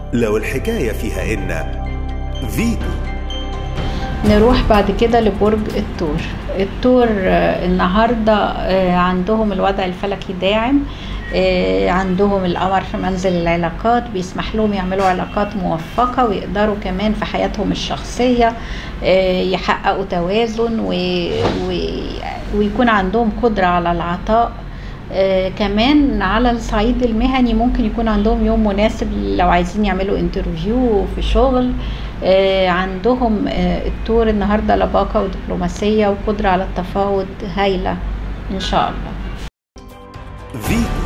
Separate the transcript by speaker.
Speaker 1: لو الحكاية فيها إن فيتو
Speaker 2: نروح بعد كده لبرج الثور الثور آه، النهارده آه، عندهم الوضع الفلكي داعم آه، عندهم القمر في منزل العلاقات بيسمح لهم يعملوا علاقات موفقة ويقدروا كمان في حياتهم الشخصية آه، يحققوا توازن و... و... ويكون عندهم قدرة على العطاء آه، كمان على الصعيد المهني ممكن يكون عندهم يوم مناسب لو عايزين يعملوا انترفيو في شغل آه، عندهم آه، التور النهارده لباقة ودبلوماسية وقدرة على التفاوض هايلة إن شاء الله
Speaker 1: فيتو